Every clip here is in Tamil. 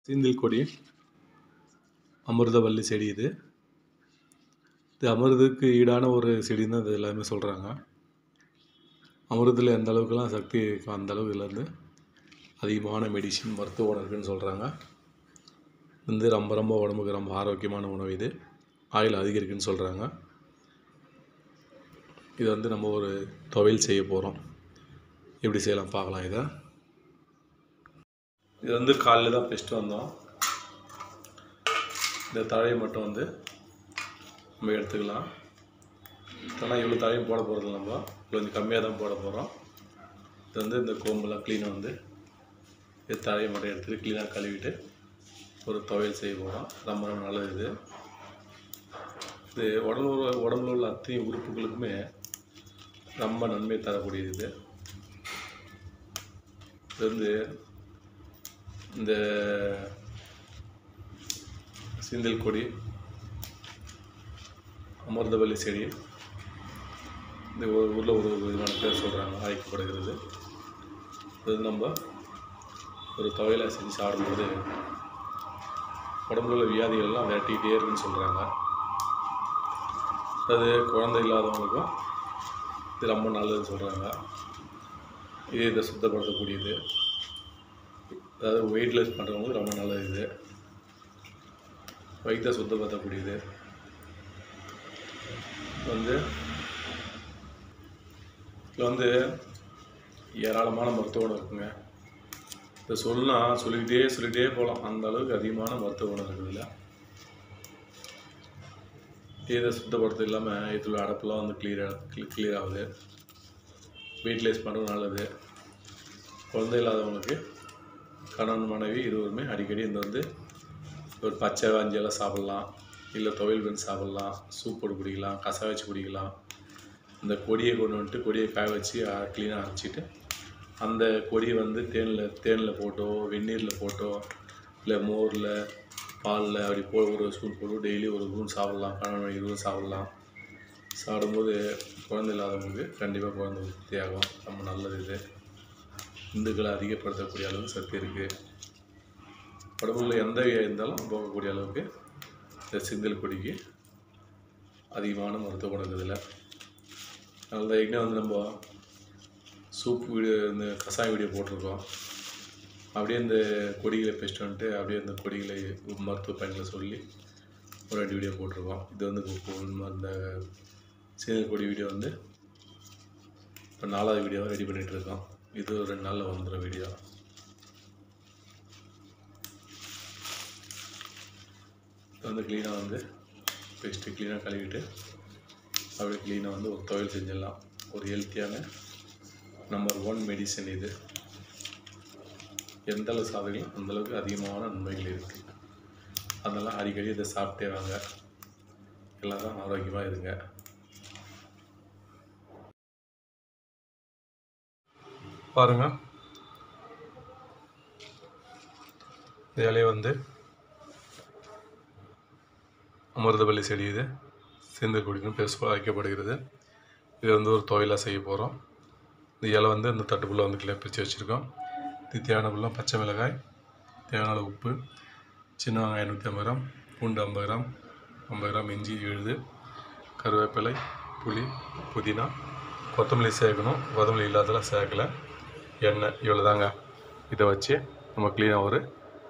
சீந்தில் கொடி அமிர்தவல்லி செடி இது இது அமிர்தத்துக்கு ஈடான ஒரு செடின்னு தான் இது எல்லாருமே சொல்கிறாங்க அமிர்தத்தில் எந்த அளவுக்குலாம் சக்தி இருக்கோ அந்த அளவு இதில் வந்து அதிகமான மெடிசின் மருத்துவ குணம் இருக்குன்னு சொல்கிறாங்க வந்து ரொம்ப ரொம்ப உடம்புக்கு ரொம்ப ஆரோக்கியமான உணவு இது ஆயில் அதிகரிக்குன்னு சொல்கிறாங்க இது வந்து நம்ம ஒரு துவையல் செய்ய போகிறோம் எப்படி செய்யலாம் பார்க்கலாம் இதை இது வந்து காலையில் தான் பெஸ்ட்டு வந்தோம் இந்த தழையை மட்டும் வந்து நம்ம எடுத்துக்கலாம் ஆனால் இவ்வளோ தழையும் போட போகிறது நம்ம கொஞ்சம் கம்மியாக தான் போட போகிறோம் இது வந்து இந்த கோம்பெல்லாம் க்ளீனாக வந்து இது தழையை மட்டும் எடுத்துட்டு க்ளீனாக கழுவிட்டு ஒரு துவையல் செய்ய போகிறோம் ரொம்ப ரொம்ப நல்லது இது இது உடம்புல உடம்புல உள்ள அத்தனை உறுப்புகளுக்குமே ரொம்ப நன்மை தரக்கூடியது இது இது வந்து இந்த சிந்தில் கொடி அமிர்தவல்லி செடி இந்த ஒரு ஊரில் ஒரு ஒரு விதமான பேர் சொல்கிறாங்க அழைக்கப்படுகிறது இது நம்ம ஒரு துவையலை செஞ்சு சாப்பிடும்போது உடம்புல உள்ள வியாதிகள்லாம் விரட்டிக்கிட்டே இருக்குன்னு சொல்கிறாங்க அது குழந்தை இல்லாதவங்களுக்கும் இது ரொம்ப நல்லதுன்னு சொல்கிறாங்க இது இதை சுத்தப்படுத்தக்கூடியது அதாவது வெயிட்லெஸ் பண்ணுறவங்களுக்கு ரொம்ப நல்லது இது வயிற்றை சுத்தப்படுத்தக்கூடியது வந்து இதில் வந்து ஏராளமான மருத்துவ குணம் இருக்குங்க இதை சொன்னா சொல்லிக்கிட்டே சொல்லிக்கிட்டே போகலாம் அந்த அளவுக்கு அதிகமான மருத்துவ குணம் இருக்குதுல்ல இதை சுத்தப்படுத்த இல்லாமல் இதில் அடப்பெல்லாம் வந்து கிளியர் கிளியர் ஆகுது வெயிட்லெஸ் பண்ணுறது நல்லது குழந்தை இல்லாதவங்களுக்கு கணவன் மனைவி இருவருமே அடிக்கடி இந்த வந்து ஒரு பச்சை வாஞ்சியெல்லாம் சாப்பிட்லாம் இல்லை துவையல் பண்ணி சாப்பிட்லாம் சூப் போட்டு குடிக்கலாம் கசா வச்சு குடிக்கலாம் இந்த கொடியை கொண்டு வந்துட்டு கொடியை காய வச்சு க்ளீனாக அரைச்சிட்டு அந்த கொடியை வந்து தேனில் தேனில் போட்டோ வெந்நீரில் போட்டோ இல்லை மோரில் பாலில் அப்படி போ ஒரு ஸ்பூன் போட்டு டெய்லி ஒரு ஸ்பூன் சாப்பிட்லாம் கணவன் மனைவி இருவரும் சாப்பிட்லாம் சாப்பிடும்போது குழந்தை இல்லாதவங்களுக்கு கண்டிப்பாக குழந்தை உற்பத்தியாகும் ரொம்ப நல்லது இது இந்துக்களை அதிகப்படுத்தக்கூடிய அளவுக்கு சக்தி இருக்குது உடம்புல எந்த வியாதி இருந்தாலும் போகக்கூடிய அளவுக்கு இந்த சிந்தல் கொடிக்கு அதிகமான மருத்துவ குணம் இருக்குதுல்ல அதனால தான் ஏற்கனவே வந்து நம்ம சூப் வீடியோ இந்த கஷாய வீடியோ போட்டிருக்கோம் அப்படியே இந்த கொடிகளை பெஸ்ட் வந்துட்டு அப்படியே இந்த கொடிகளை மருத்துவ பயன்களை சொல்லி ஒரு ரெண்டு வீடியோ போட்டிருக்கோம் இது வந்து இப்போ இந்த சிந்தல் கொடி வீடியோ வந்து இப்போ நாலாவது வீடியோவை ரெடி பண்ணிகிட்டு இருக்கோம் இது ஒரு ரெண்டு நாளில் வந்துடும் வீடியோ இது வந்து க்ளீனாக வந்து பெஸ்ட்டு க்ளீனாக கழுவிட்டு அப்படியே க்ளீனாக வந்து ஒரு துவையல் செஞ்சிடலாம் ஒரு ஹெல்த்தியான நம்பர் ஒன் மெடிசன் இது எந்த அளவு சாப்பிடுங்களோ அந்தளவுக்கு அதிகமான நன்மைகள் இருக்குது அதெல்லாம் அடிக்கடி இதை சாப்பிட்டே வாங்க எல்லோரும் ஆரோக்கியமாக இருங்க பாருங்க இந்த இலையை வந்து அமிர்தவல்லி செடி இது செந்தல் கொடின்னு பேச வைக்கப்படுகிறது இது வந்து ஒரு துவையலாக செய்ய போகிறோம் இந்த இலை வந்து இந்த தட்டுக்குள்ளே வந்து கிளை பிரித்து வச்சுருக்கோம் இது தேவையான புல்லாம் பச்சை மிளகாய் தேவையான அளவு உப்பு சின்ன வெங்காயம் நூற்றி ஐம்பது கிராம் பூண்டு ஐம்பது கிராம் ஐம்பது கிராம் இஞ்சி எழுது கருவேப்பிலை புளி புதினா கொத்தமல்லி சேர்க்கணும் கொத்தமல்லி இல்லாததெல்லாம் சேர்க்கலை எண்ணெய் இவ்வளோ தாங்க இதை வச்சு நம்ம க்ளீனாக ஒரு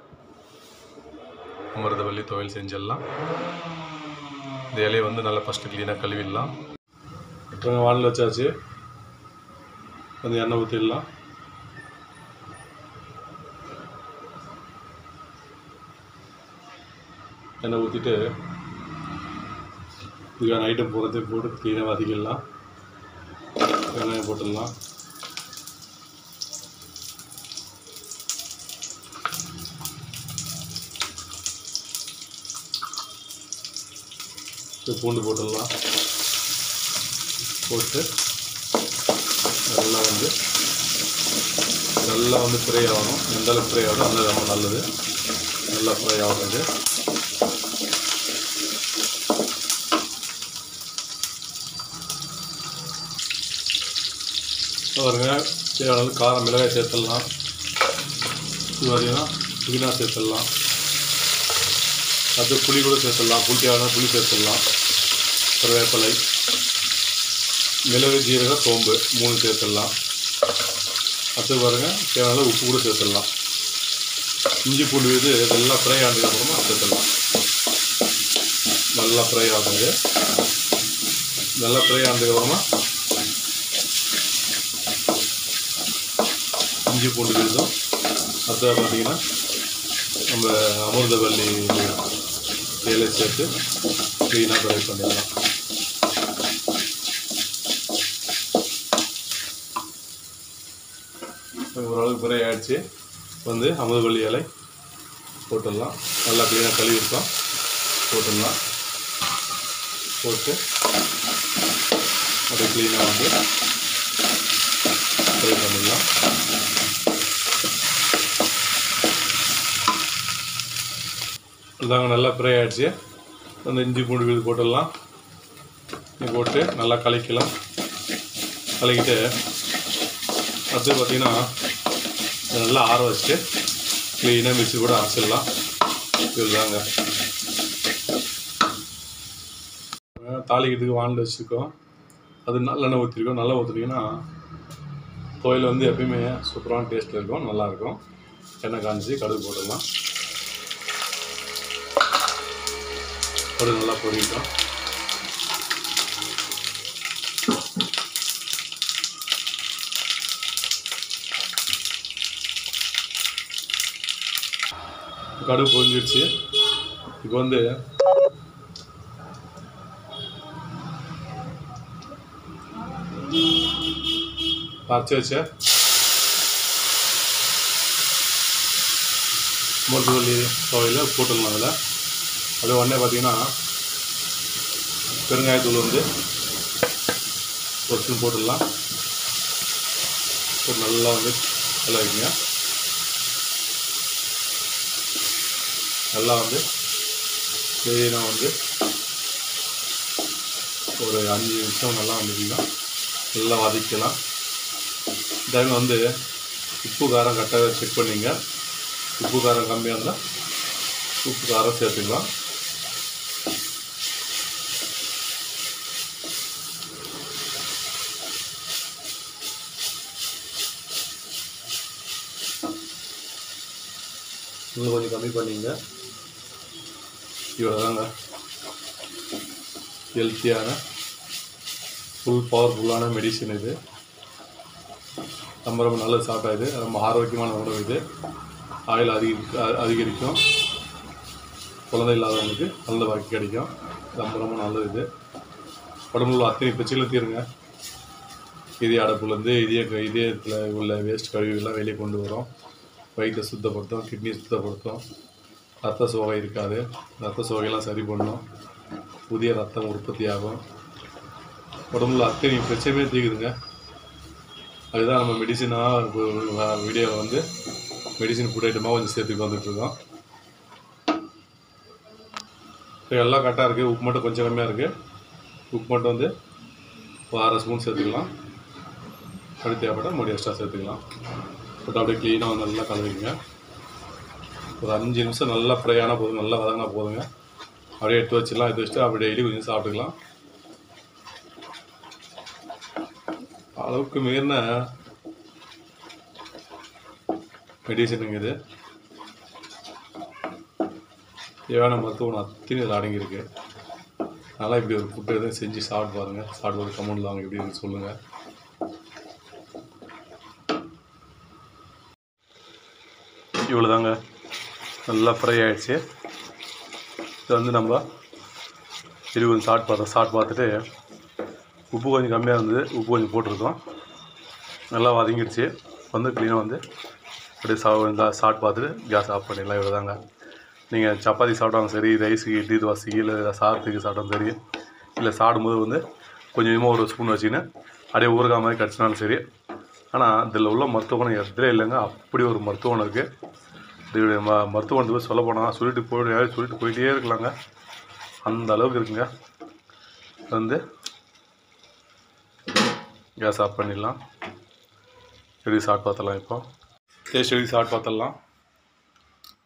அமிர்தவல்லி துவையல் செஞ்சிடலாம் இந்த இலையை வந்து நல்லா ஃபஸ்ட்டு க்ளீனாக கழுவிடலாம் விட்டுருங்க வானில் வச்சாச்சு கொஞ்சம் எண்ணெய் ஊற்றிடலாம் எண்ணெய் ஊற்றிட்டு இதுக்கான ஐட்டம் போகிறதையும் போட்டு க்ளீனாக வதக்கிடலாம் வெங்காயம் போட்டுடலாம் பூண்டு போட்டுடலாம் போட்டு நல்லா வந்து நல்லா வந்து ஃப்ரை ஆகணும் எந்த அளவுக்கு ஃப்ரை ஆகணும் அந்த ரொம்ப நல்லது நல்லா ஃப்ரை ஆகுறது பாருங்க தேவையான காரம் மிளகாய் சேர்த்துடலாம் இது பார்த்தீங்கன்னா புதினா சேர்த்துடலாம் அது புளி கூட சேர்த்துடலாம் புளி தேவையான புளி சேர்த்துடலாம் கருவேப்பிலை மிளகு ஜீரகம் சோம்பு மூணு சேர்த்துடலாம் அடுத்து பாருங்க தேவையான உப்பு கூட சேர்த்துடலாம் இஞ்சி பூண்டு இது நல்லா ஃப்ரை ஆனதுக்கப்புறமா சேர்த்துடலாம் நல்லா ஃப்ரை ஆகுது நல்லா ஃப்ரை ஆனதுக்கப்புறமா இஞ்சி பூண்டு விழுதும் அடுத்தது பார்த்தீங்கன்னா நம்ம அமிர்தவல்லி இலை சேர்த்து க்ளீனாக ஃப்ரை பண்ணிடலாம் ஓரளவுக்கு ஃப்ரை ஆகிடுச்சு வந்து அமிர்தவல்லி இலை போட்டுடலாம் நல்லா க்ளீனாக கழுவி இருக்கோம் போட்டுடலாம் போட்டு அப்படியே க்ளீனாக வந்து ஃப்ரை பண்ணிடலாம் இதாங்க நல்லா ஃப்ரை ஆகிடுச்சு அந்த இஞ்சி பூண்டு விழுது போட்டுடலாம் இது போட்டு நல்லா கலக்கலாம் கலக்கிட்டு அடுத்து பார்த்திங்கன்னா இதை நல்லா ஆற வச்சுட்டு க்ளீனாக மிக்ஸி கூட அரைச்சிடலாம் இதுதாங்க தாளிக்கிறதுக்கு வானில் வச்சுருக்கோம் அது நல்லெண்ணெய் ஊற்றிருக்கோம் நல்லா ஊற்றிட்டிங்கன்னா கோயில் வந்து எப்பயுமே சூப்பரான டேஸ்ட்டில் இருக்கும் நல்லாயிருக்கும் எண்ணெய் காஞ்சி கடுகு போட்டுடலாம் கடுகு நல்லா பொரிக்கும் கடுகு பொரிஞ்சிடுச்சு இப்போ வந்து அரைச்சி வச்ச முருகவல்லி துவையில் போட்டுடலாம் அதில் அது உடனே பார்த்தீங்கன்னா பெருங்காயத்தூள் வந்து ஒரு ஸ்பூன் போட்டுடலாம் போட்டு நல்லா வந்து நல்லா வைக்கங்க நல்லா வந்து க்ளீனாக வந்து ஒரு அஞ்சு நிமிஷம் நல்லா வந்துக்கலாம் நல்லா வதக்கலாம் டைம் வந்து உப்பு காரம் கரெக்டாக செக் பண்ணிங்க உப்பு காரம் கம்மியாக இருந்தால் உப்பு காரம் சேர்த்துக்கலாம் இன்னும் கொஞ்சம் கம்மி பண்ணிங்க இவ்வளோதாங்க ஹெல்த்தியான ஃபுல் பவர்ஃபுல்லான மெடிசன் இது ரொம்ப ரொம்ப நல்லது சாப்பிட்டா இது ரொம்ப ஆரோக்கியமான உணவு இது ஆயில் அதிக அதிகரிக்கும் குழந்தை இல்லாதவங்களுக்கு நல்ல வாக்கி கிடைக்கும் ரொம்ப ரொம்ப நல்லது இது உடம்புல உள்ள அத்தனை பிரச்சனைகளும் தீருங்க இதய அடப்புலேருந்து இதய இதயத்தில் உள்ள வேஸ்ட் கழிவுகள்லாம் வெளியே கொண்டு வரும் வயிற்றை சுத்தப்படுத்தும் கிட்னி சுத்தப்படுத்தும் ரத்த சோகை இருக்காது ரத்த சோகையெல்லாம் சரி பண்ணும் புதிய ரத்தம் உற்பத்தி ஆகும் உடம்புல அத்தனை பிரச்சனையுமே தீக்குதுங்க அதுதான் நம்ம மெடிசனாக வீடியோவில் வந்து மெடிசின் ஃபுட் ஐட்டமாக கொஞ்சம் சேர்த்துக்கு வந்துட்டுருக்கோம் இப்போ எல்லாம் கரெக்டாக இருக்குது உப்பு மட்டும் கொஞ்சம் கம்மியாக இருக்குது உப்பு மட்டும் வந்து ஒரு அரை ஸ்பூன் சேர்த்துக்கலாம் அப்படி தேவைப்பட்டால் மூடி எக்ஸ்ட்ரா சேர்த்துக்கலாம் போட்டு அப்படியே க்ளீனாக வந்து நல்லா கலவிங்க ஒரு அஞ்சு நிமிஷம் நல்லா ஃப்ரை ஆனால் போதும் நல்லா வதங்கினா போதுங்க அப்படியே எடுத்து வச்சிடலாம் எடுத்து வச்சுட்டு அப்படியே டெய்லி கொஞ்சம் சாப்பிட்டுக்கலாம் அளவுக்கு மீறின மெடிசனுங்க இது தேவையான மருத்துவம் அத்தனை இதில் அடங்கியிருக்கு அதனால் இப்படி ஒரு ஃபுட்டு எதுவும் செஞ்சு சாப்பிட்டு பாருங்கள் சாப்பிட்டு ஒரு கமெண்டில் வாங்க எப்படி இருக்குன்னு சொல்லுங்கள் இவ்வளோதாங்க நல்லா ஃப்ரை ஆகிடுச்சு இது வந்து நம்ம இது கொஞ்சம் சாப்பிட்டு பார்த்தோம் சாப்பிட்டு பார்த்துட்டு உப்பு கொஞ்சம் கம்மியாக இருந்தது உப்பு கொஞ்சம் போட்டிருக்கோம் நல்லா வதங்கிடுச்சு வந்து க்ளீனாக வந்து அப்படியே சா இந்த சாப்பிட்டு பார்த்துட்டு கேஸ் ஆஃப் பண்ணிடலாம் இவ்வளோதாங்க நீங்கள் சப்பாத்தி சாப்பிட்டாலும் சரி ரைஸுக்கு இட்லி தோசைக்கு இல்லை சாதத்துக்கு சாப்பிட்டாலும் சரி இல்லை சாப்பிடும்போது வந்து கொஞ்சம் கொஞ்சமாக ஒரு ஸ்பூன் வச்சுக்கின்னு அப்படியே ஊறுகாய் மாதிரி கிடச்சினாலும் சரி ஆனால் இதில் உள்ள மருத்துவ குணம் எதிரே இல்லைங்க அப்படி ஒரு மருத்துவ குணம் இருக்குது இதோடைய ம மருத்துவ குணத்தை பற்றி சொல்ல போனால் சொல்லிட்டு போய் சொல்லிட்டு போயிட்டே இருக்கலாங்க அந்த அளவுக்கு இருக்குங்க இது வந்து கேஸ் ஆஃப் பண்ணிடலாம் எப்படி சாப்பிட்டு பார்த்தலாம் இப்போ டேஸ்ட் எப்படி சாப்பிட்டு பார்த்துடலாம்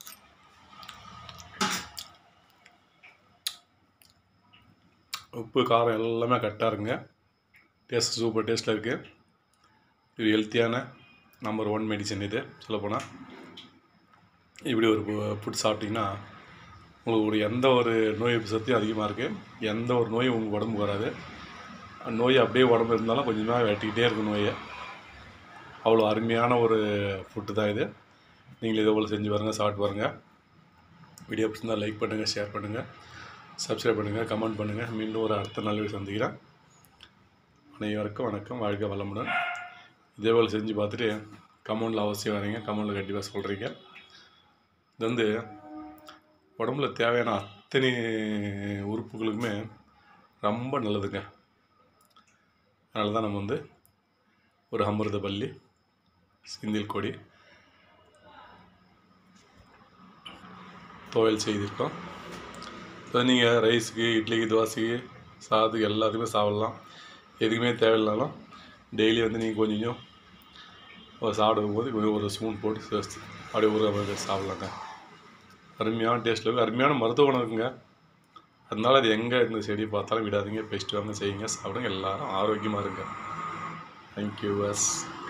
உப்பு காரம் எல்லாமே கரெக்டாக இருக்குங்க டேஸ்ட் சூப்பர் டேஸ்ட்டில் இருக்குது இது ஹெல்த்தியான நம்பர் ஒன் மெடிசன் இது சொல்லப்போனால் இப்படி ஒரு ஃபுட் சாப்பிட்டிங்கன்னா உங்களுக்கு ஒரு எந்த ஒரு நோய் எதிர்ப்பு சக்தியும் அதிகமாக இருக்குது எந்த ஒரு நோயும் உங்கள் உடம்புக்கு வராது நோய் அப்படியே உடம்பு இருந்தாலும் கொஞ்சமாக வெட்டிக்கிட்டே இருக்கும் நோயை அவ்வளோ அருமையான ஒரு ஃபுட்டு தான் இது நீங்கள் இதே போல் செஞ்சு பாருங்கள் சாப்பிட்டு பாருங்கள் வீடியோ பிடிச்சிருந்தால் லைக் பண்ணுங்கள் ஷேர் பண்ணுங்கள் சப்ஸ்கிரைப் பண்ணுங்கள் கமெண்ட் பண்ணுங்கள் மீண்டும் ஒரு அடுத்த நல்ல வீடியோ சந்திக்கிறேன் அனைவருக்கும் வணக்கம் வாழ்க்கை வளமுடன் இதே போல் செஞ்சு பார்த்துட்டு கமெண்டில் அவசியம் வரீங்க கமெண்டில் கண்டிப்பாக சொல்கிறீங்க இது வந்து உடம்புல தேவையான அத்தனை உறுப்புகளுக்குமே ரொம்ப நல்லதுங்க அதனால தான் நம்ம வந்து ஒரு அமிர்த பள்ளி செந்தில் கொடி துவையல் செய்திருக்கோம் இப்போ நீங்கள் ரைஸுக்கு இட்லிக்கு தோசைக்கு சாதத்துக்கு எல்லாத்துக்குமே சாப்பிட்லாம் எதுக்குமே தேவையில்லாலும் டெய்லி வந்து நீங்கள் கொஞ்சம் கொஞ்சம் ஒரு சாப்பிடும் போது கொஞ்சம் ஒரு ஸ்பூன் போட்டு சேர்த்து அப்படியே ஊற மாதிரி சாப்பிட்லாங்க அருமையான டேஸ்ட்டில் இருக்குது அருமையான மருத்துவ குணம் இருக்குங்க அதனால அது எங்கே இந்த செடி பார்த்தாலும் விடாதீங்க பெஸ்ட்டு வாங்க செய்யுங்க சாப்பிடுங்க எல்லாரும் ஆரோக்கியமாக இருங்க தேங்க்யூ பஸ்